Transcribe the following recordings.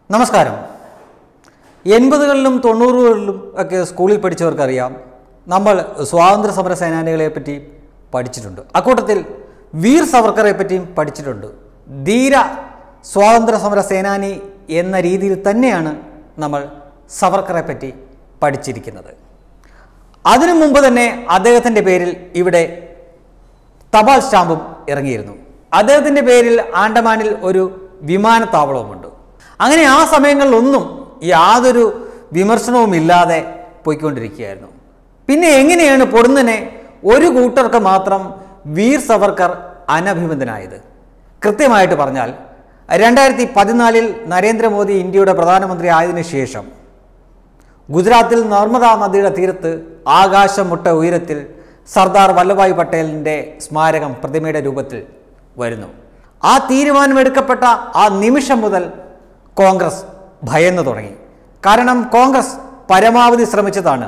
നമസ്കാരം എൺപതുകളിലും തൊണ്ണൂറുകളിലും ഒക്കെ സ്കൂളിൽ പഠിച്ചവർക്കറിയാം നമ്മൾ സ്വാതന്ത്ര്യ സമര സേനാനികളെ പറ്റി പഠിച്ചിട്ടുണ്ട് അക്കൂട്ടത്തിൽ വീർ സവർക്കറെ പറ്റിയും പഠിച്ചിട്ടുണ്ട് ധീര സ്വാതന്ത്ര്യ സമര സേനാനി എന്ന രീതിയിൽ തന്നെയാണ് നമ്മൾ സവർക്കറെ പറ്റി പഠിച്ചിരിക്കുന്നത് അതിനു മുമ്പ് തന്നെ അദ്ദേഹത്തിൻ്റെ പേരിൽ ഇവിടെ തപാൽ സ്റ്റാമ്പും ഇറങ്ങിയിരുന്നു അദ്ദേഹത്തിൻ്റെ പേരിൽ ആൻഡമാനിൽ ഒരു വിമാനത്താവളവുമുണ്ട് അങ്ങനെ ആ സമയങ്ങളിലൊന്നും യാതൊരു വിമർശനവുമില്ലാതെ പോയിക്കൊണ്ടിരിക്കുകയായിരുന്നു പിന്നെ എങ്ങനെയാണ് പൊടുന്നനെ ഒരു കൂട്ടർക്ക് മാത്രം വീർ സവർക്കർ അനഭിമതനായത് കൃത്യമായിട്ട് പറഞ്ഞാൽ രണ്ടായിരത്തി പതിനാലിൽ നരേന്ദ്രമോദി ഇന്ത്യയുടെ പ്രധാനമന്ത്രി ആയതിനു ശേഷം ഗുജറാത്തിൽ നർമ്മദാ നദിയുടെ തീരത്ത് ആകാശം മുട്ട ഉയരത്തിൽ സർദാർ വല്ലഭായ് പട്ടേലിൻ്റെ സ്മാരകം പ്രതിമയുടെ രൂപത്തിൽ വരുന്നു ആ തീരുമാനമെടുക്കപ്പെട്ട ആ നിമിഷം മുതൽ കോൺഗ്രസ് ഭയന്നു തുടങ്ങി കാരണം കോൺഗ്രസ് പരമാവധി ശ്രമിച്ചതാണ്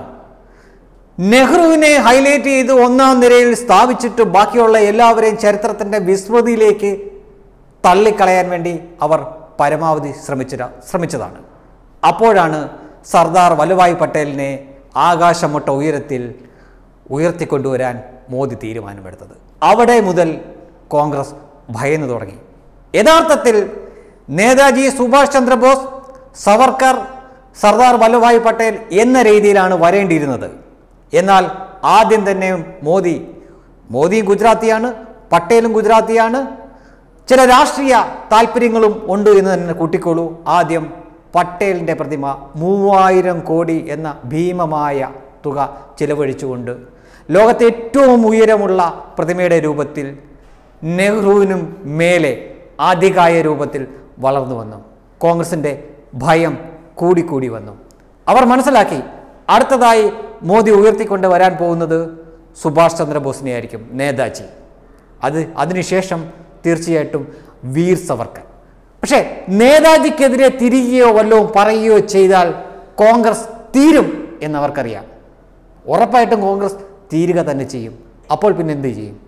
നെഹ്റുവിനെ ഹൈലൈറ്റ് ചെയ്ത് ഒന്നാം നിരയിൽ സ്ഥാപിച്ചിട്ട് ബാക്കിയുള്ള എല്ലാവരെയും ചരിത്രത്തിൻ്റെ വിസ്മൃതിയിലേക്ക് തള്ളിക്കളയാൻ വേണ്ടി അവർ പരമാവധി ശ്രമിച്ച ശ്രമിച്ചതാണ് അപ്പോഴാണ് സർദാർ വല്ലഭായ് പട്ടേലിനെ ആകാശമുട്ട ഉയരത്തിൽ ഉയർത്തിക്കൊണ്ടുവരാൻ മോദി തീരുമാനമെടുത്തത് അവിടെ മുതൽ കോൺഗ്രസ് ഭയന്നു തുടങ്ങി യഥാർത്ഥത്തിൽ നേതാജി സുഭാഷ് ചന്ദ്രബോസ് സവർക്കർ സർദാർ വല്ലഭായ് പട്ടേൽ എന്ന രീതിയിലാണ് വരേണ്ടിയിരുന്നത് എന്നാൽ ആദ്യം തന്നെ മോദി മോദിയും ഗുജറാത്തിയാണ് പട്ടേലും ഗുജറാത്തിയാണ് ചില രാഷ്ട്രീയ താല്പര്യങ്ങളും ഉണ്ട് എന്ന് തന്നെ കൂട്ടിക്കോളൂ ആദ്യം പട്ടേലിൻ്റെ പ്രതിമ മൂവായിരം കോടി എന്ന ഭീമമായ തുക ചിലവഴിച്ചുകൊണ്ട് ലോകത്തെ ഏറ്റവും ഉയരമുള്ള പ്രതിമയുടെ രൂപത്തിൽ നെഹ്റുവിനും മേലെ ആധികായ രൂപത്തിൽ വളർന്നു വന്നു കോൺഗ്രസിൻ്റെ ഭയം കൂടിക്കൂടി വന്നു അവർ മനസ്സിലാക്കി അടുത്തതായി മോദി ഉയർത്തിക്കൊണ്ട് വരാൻ പോകുന്നത് സുഭാഷ് ചന്ദ്രബോസിനെ ആയിരിക്കും നേതാജി അത് അതിനുശേഷം തീർച്ചയായിട്ടും വീർ സവർക്കർ പക്ഷേ നേതാജിക്കെതിരെ തിരികെയോ വല്ലതും പറയുകയോ ചെയ്താൽ കോൺഗ്രസ് തീരും എന്നവർക്കറിയാം ഉറപ്പായിട്ടും കോൺഗ്രസ് തീരുക തന്നെ ചെയ്യും അപ്പോൾ പിന്നെ എന്ത് ചെയ്യും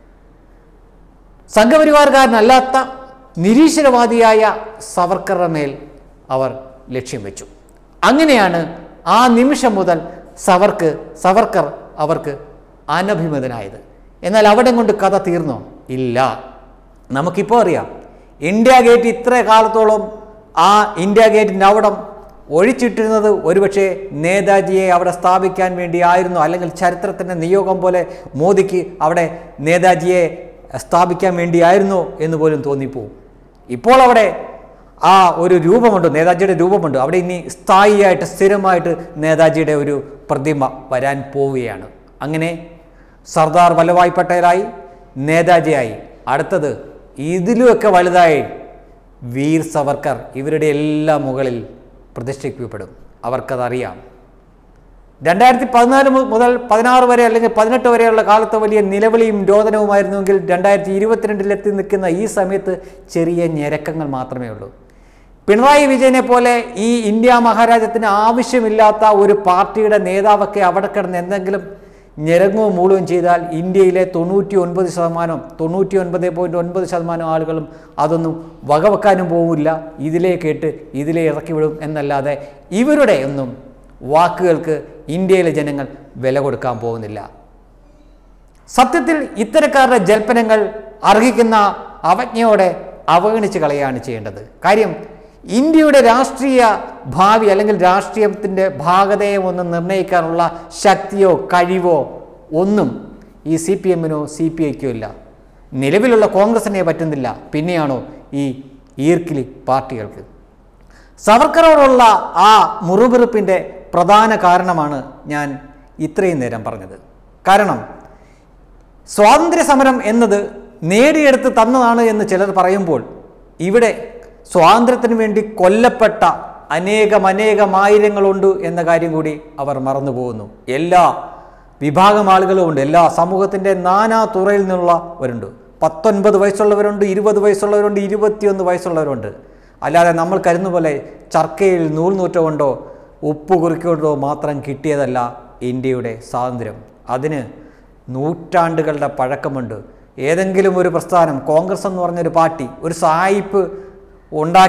സംഘപരിവാർക്കാരനല്ലാത്ത നിരീശ്വരവാദിയായ സവർക്കറുടെ മേൽ അവർ ലക്ഷ്യം വെച്ചു അങ്ങനെയാണ് ആ നിമിഷം മുതൽ സവർക്ക് സവർക്കർ അവർക്ക് അനഭിമതനായത് എന്നാൽ അവിടെ കൊണ്ട് കഥ തീർന്നോ ഇല്ല നമുക്കിപ്പോൾ അറിയാം ഇന്ത്യ ഗേറ്റ് ഇത്ര കാലത്തോളം ആ ഇന്ത്യ ഗേറ്റിൻ്റെ അവിടം ഒഴിച്ചിട്ടിരുന്നത് ഒരുപക്ഷെ നേതാജിയെ അവിടെ സ്ഥാപിക്കാൻ വേണ്ടിയായിരുന്നു അല്ലെങ്കിൽ ചരിത്രത്തിൻ്റെ നിയോഗം പോലെ മോദിക്ക് അവിടെ നേതാജിയെ സ്ഥാപിക്കാൻ വേണ്ടിയായിരുന്നു എന്ന് പോലും തോന്നിപ്പോവും ഇപ്പോൾ അവിടെ ആ ഒരു രൂപമുണ്ട് നേതാജിയുടെ രൂപമുണ്ട് അവിടെ ഇനി സ്ഥായിയായിട്ട് സ്ഥിരമായിട്ട് നേതാജിയുടെ ഒരു പ്രതിമ വരാൻ പോവുകയാണ് അങ്ങനെ സർദാർ വല്ലഭായ് പട്ടേലായി നേതാജിയായി അടുത്തത് ഇതിലുമൊക്കെ വലുതായി വീർ സവർക്കർ ഇവരുടെ എല്ലാ മുകളിൽ പ്രതിഷ്ഠിക്കപ്പെടും അവർക്കതറിയാം രണ്ടായിരത്തി പതിനാല് മുതൽ പതിനാറ് വരെ അല്ലെങ്കിൽ പതിനെട്ട് വരെയുള്ള കാലത്ത് വലിയ നിലവിളിയും രോദനവുമായിരുന്നുവെങ്കിൽ രണ്ടായിരത്തി ഇരുപത്തിരണ്ടിലെത്തി നിൽക്കുന്ന ഈ സമയത്ത് ചെറിയ ഞെരക്കങ്ങൾ മാത്രമേ ഉള്ളൂ പിണറായി വിജയനെ പോലെ ഈ ഇന്ത്യ മഹാരാജ്യത്തിന് ആവശ്യമില്ലാത്ത ഒരു പാർട്ടിയുടെ നേതാവൊക്കെ അവിടെ കിടന്ന് എന്തെങ്കിലും ഞെരങ്ങുകയും മൂളുകയും ചെയ്താൽ ഇന്ത്യയിലെ തൊണ്ണൂറ്റി ഒൻപത് ശതമാനം തൊണ്ണൂറ്റി ഒൻപത് പോയിൻറ്റ് ഒൻപത് ശതമാനം ആളുകളും അതൊന്നും വകവെക്കാനും പോകില്ല ഇതിലേ കേട്ട് ഇതിലേ ഇറക്കി വിടും എന്നല്ലാതെ ഇവരുടെ ഒന്നും വാക്കുകൾക്ക് ഇന്ത്യയിലെ ജനങ്ങൾ വില കൊടുക്കാൻ പോകുന്നില്ല സത്യത്തിൽ ഇത്തരക്കാരുടെ ജൽപ്പനങ്ങൾ അർഹിക്കുന്ന അവജ്ഞയോടെ അവഗണിച്ച് കളയാണ് ചെയ്യേണ്ടത് കാര്യം ഇന്ത്യയുടെ രാഷ്ട്രീയ ഭാവി അല്ലെങ്കിൽ രാഷ്ട്രീയത്തിൻ്റെ ഭാഗതയെ ഒന്ന് നിർണ്ണയിക്കാനുള്ള ശക്തിയോ കഴിവോ ഒന്നും ഈ സി പി എമ്മിനോ സി പി ഐക്കോ ഇല്ല നിലവിലുള്ള കോൺഗ്രസിനെ പറ്റുന്നില്ല പിന്നെയാണോ ഈ ഈർക്കിലി പാർട്ടികൾക്ക് സവർക്കറോടുള്ള ആ മുറുപിറുപ്പിൻ്റെ പ്രധാന കാരണമാണ് ഞാൻ ഇത്രയും നേരം പറഞ്ഞത് കാരണം സ്വാതന്ത്ര്യ സമരം എന്നത് നേടിയെടുത്ത് തന്നതാണ് എന്ന് ചിലർ പറയുമ്പോൾ ഇവിടെ സ്വാതന്ത്ര്യത്തിന് വേണ്ടി കൊല്ലപ്പെട്ട അനേകം അനേകം ആയിരങ്ങളുണ്ട് എന്ന കാര്യം കൂടി അവർ മറന്നു പോകുന്നു എല്ലാ വിഭാഗം ആളുകളും ഉണ്ട് എല്ലാ സമൂഹത്തിൻ്റെ നാനാ തുറയിൽ നിന്നുള്ളവരുണ്ട് പത്തൊൻപത് വയസ്സുള്ളവരുണ്ട് ഇരുപത് വയസ്സുള്ളവരുണ്ട് ഇരുപത്തിയൊന്ന് വയസ്സുള്ളവരുണ്ട് അല്ലാതെ നമ്മൾ കരുതുന്ന പോലെ ചർക്കയിൽ നൂൽ നൂറ്റ കൊണ്ടോ ഉപ്പ് കുറിക്കൊണ്ടോ മാത്രം കിട്ടിയതല്ല ഇന്ത്യയുടെ സ്വാതന്ത്ര്യം അതിന് നൂറ്റാണ്ടുകളുടെ പഴക്കമുണ്ട് ഏതെങ്കിലും ഒരു പ്രസ്ഥാനം കോൺഗ്രസ് എന്ന് പറഞ്ഞൊരു പാർട്ടി ഒരു സായിപ്പ് ഉണ്ടാക്കി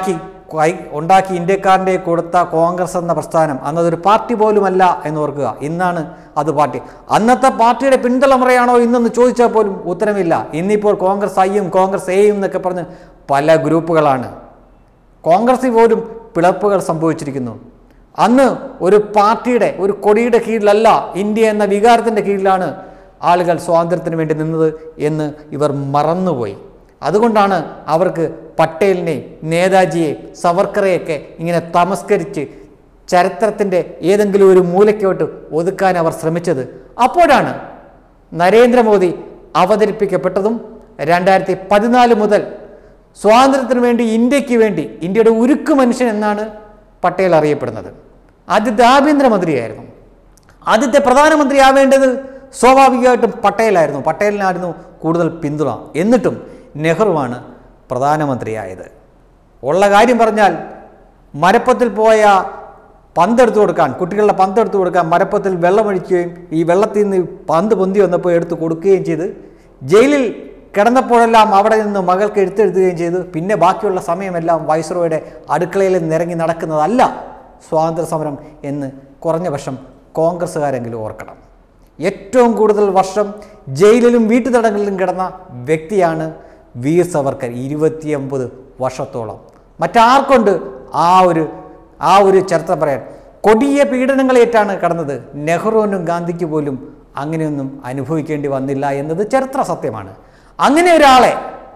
കൈ ഉണ്ടാക്കി ഇന്ത്യക്കാരൻ്റെ കൊടുത്ത കോൺഗ്രസ് എന്ന പ്രസ്ഥാനം അന്നതൊരു പാർട്ടി പോലുമല്ല എന്ന് ഓർക്കുക ഇന്നാണ് അത് പാർട്ടി അന്നത്തെ പാർട്ടിയുടെ പിന്തലമുറയാണോ ഇന്നെന്ന് ചോദിച്ചാൽ പോലും ഉത്തരമില്ല ഇന്നിപ്പോൾ കോൺഗ്രസ് ഐയും കോൺഗ്രസ് എയും എന്നൊക്കെ പറഞ്ഞ് പല ഗ്രൂപ്പുകളാണ് കോൺഗ്രസിൽ പോലും പിളർപ്പുകൾ സംഭവിച്ചിരിക്കുന്നു അന്ന് ഒരു പാർട്ടിയുടെ ഒരു കൊടിയുടെ കീഴിലല്ല ഇന്ത്യ എന്ന വികാരത്തിൻ്റെ കീഴിലാണ് ആളുകൾ സ്വാതന്ത്ര്യത്തിന് വേണ്ടി നിന്നത് എന്ന് ഇവർ മറന്നുപോയി അതുകൊണ്ടാണ് അവർക്ക് പട്ടേലിനെയും നേതാജിയെ സവർക്കറെയൊക്കെ ഇങ്ങനെ തമസ്കരിച്ച് ചരിത്രത്തിൻ്റെ ഏതെങ്കിലും ഒരു മൂലയ്ക്കോട്ട് ഒതുക്കാൻ അവർ ശ്രമിച്ചത് അപ്പോഴാണ് നരേന്ദ്രമോദി അവതരിപ്പിക്കപ്പെട്ടതും രണ്ടായിരത്തി പതിനാല് മുതൽ സ്വാതന്ത്ര്യത്തിന് വേണ്ടി ഇന്ത്യക്ക് വേണ്ടി ഇന്ത്യയുടെ ഉരുക്ക് മനുഷ്യൻ എന്നാണ് പട്ടേൽ അറിയപ്പെടുന്നത് ആദ്യത്തെ ആഭ്യന്തരമന്ത്രിയായിരുന്നു ആദ്യത്തെ പ്രധാനമന്ത്രി ആവേണ്ടത് സ്വാഭാവികമായിട്ടും പട്ടേലായിരുന്നു പട്ടേലിനായിരുന്നു കൂടുതൽ പിന്തുണ എന്നിട്ടും നെഹ്റുവാണ് പ്രധാനമന്ത്രിയായത് ഉള്ള കാര്യം പറഞ്ഞാൽ മരപ്പത്തിൽ പോയ പന്തെടുത്തു കൊടുക്കാൻ കുട്ടികളുടെ പന്തെടുത്തു കൊടുക്കാൻ മരപ്പത്തിൽ വെള്ളമൊഴിക്കുകയും ഈ വെള്ളത്തിൽ നിന്ന് പന്ത് പൊന്തി വന്നപ്പോൾ എടുത്ത് കൊടുക്കുകയും ചെയ്ത് ജയിലിൽ കിടന്നപ്പോഴെല്ലാം അവിടെ നിന്ന് മകൾക്ക് എഴുത്തെഴുതുകയും ചെയ്തു പിന്നെ ബാക്കിയുള്ള സമയമെല്ലാം വൈസ്രോയുടെ അടുക്കളയിൽ നിരങ്ങി നടക്കുന്നതല്ല സ്വാതന്ത്ര്യ സമരം എന്ന് കുറഞ്ഞ വർഷം കോൺഗ്രസ്സുകാരെങ്കിലും ഓർക്കണം ഏറ്റവും കൂടുതൽ വർഷം ജയിലിലും വീട്ടുതടങ്കലിലും കിടന്ന വ്യക്തിയാണ് വീർ സവർക്കർ ഇരുപത്തിയൊമ്പത് വർഷത്തോളം മറ്റാർക്കുണ്ട് ആ ഒരു ആ ഒരു ചരിത്രം പറയാൻ കൊടിയ പീഡനങ്ങളേറ്റാണ് കടന്നത് നെഹ്റുവിനും ഗാന്ധിക്ക് പോലും അങ്ങനെയൊന്നും അനുഭവിക്കേണ്ടി വന്നില്ല എന്നത് ചരിത്ര സത്യമാണ് അങ്ങനെ ഒരാളെ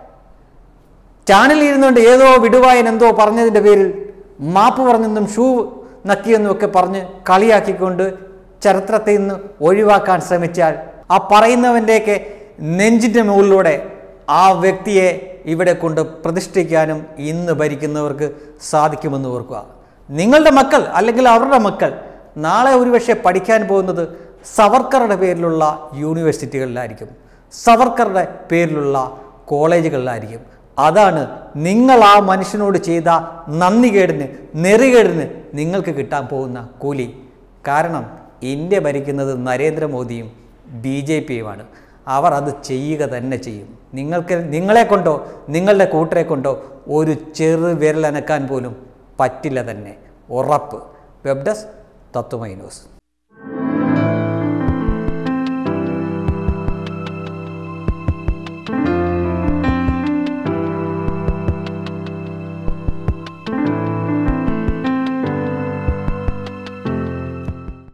ചാനലിൽ ഇരുന്നുകൊണ്ട് ഏതോ വിടുവായൻ എന്തോ പറഞ്ഞതിൻ്റെ പേരിൽ മാപ്പ് പറഞ്ഞെന്നും ഷൂ നക്കിയെന്നും ഒക്കെ പറഞ്ഞ് കളിയാക്കിക്കൊണ്ട് ചരിത്രത്തിൽ നിന്ന് ഒഴിവാക്കാൻ ശ്രമിച്ചാൽ ആ പറയുന്നവൻ്റെയൊക്കെ നെഞ്ചിൻ്റെ മുകളിലൂടെ ആ വ്യക്തിയെ ഇവിടെ കൊണ്ട് പ്രതിഷ്ഠിക്കാനും ഇന്ന് ഭരിക്കുന്നവർക്ക് സാധിക്കുമെന്ന് ഓർക്കുക നിങ്ങളുടെ മക്കൾ അല്ലെങ്കിൽ അവരുടെ മക്കൾ നാളെ ഒരുപക്ഷെ പഠിക്കാൻ പോകുന്നത് സവർക്കറുടെ പേരിലുള്ള യൂണിവേഴ്സിറ്റികളിലായിരിക്കും സവർക്കറുടെ പേരിലുള്ള കോളേജുകളിലായിരിക്കും അതാണ് നിങ്ങൾ ആ മനുഷ്യനോട് ചെയ്ത നന്ദികേടിന് നെറികേടിന് നിങ്ങൾക്ക് കിട്ടാൻ പോകുന്ന കൂലി കാരണം ഇന്ത്യ ഭരിക്കുന്നത് നരേന്ദ്രമോദിയും ബി ജെ പിയുമാണ് അവർ അത് ചെയ്യുക തന്നെ ചെയ്യും നിങ്ങൾക്ക് നിങ്ങളെ കൊണ്ടോ നിങ്ങളുടെ കൂട്ടരെ കൊണ്ടോ ഒരു ചെറു വിരലനക്കാൻ പോലും പറ്റില്ല തന്നെ ഉറപ്പ് വെബ് ഡെസ്ക് തത്വമൈ ന്യൂസ്